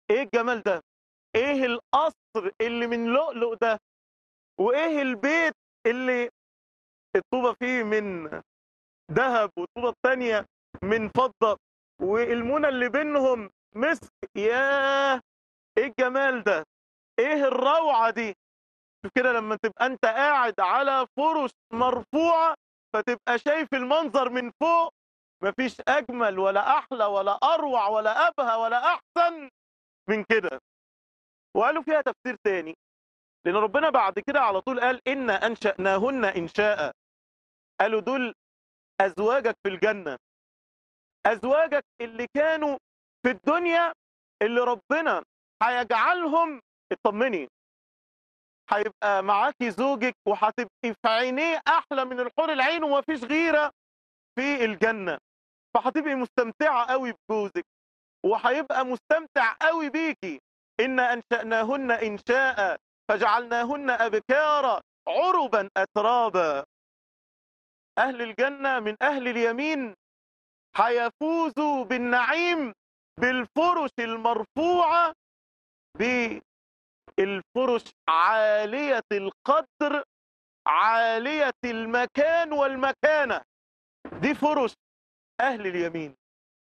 ايه الجمال ده ايه القصر اللي من لؤلؤ ده وايه البيت اللي الطوبة فيه من ذهب والطوبة الثانية من فضة والمنى اللي بينهم مسك ياه ايه الجمال ده ايه الروعة دي شوف كده لما تبقى انت قاعد على فرش مرفوعة فتبقى شايف المنظر من فوق مفيش اجمل ولا احلى ولا اروع ولا ابهى ولا احسن من كده وقالوا فيها تفسير تاني لان ربنا بعد كده على طول قال ان انشأناهن انشاء قالوا دول ازواجك في الجنة ازواجك اللي كانوا في الدنيا اللي ربنا هيجعلهم اطمني هيبقى معاكي زوجك وهتبقي في عينيه احلى من الحور العين ومفيش غيره في الجنه فهتبقي مستمتعه قوي بجوزك وهيبقى مستمتع قوي بيكي ان انشاناهن انشاء فجعلناهن ابكارا عربا اترابا اهل الجنه من اهل اليمين هيفوزوا بالنعيم بالفرش المرفوعه بالفرش عاليه القدر عاليه المكان والمكانه دي فرش اهل اليمين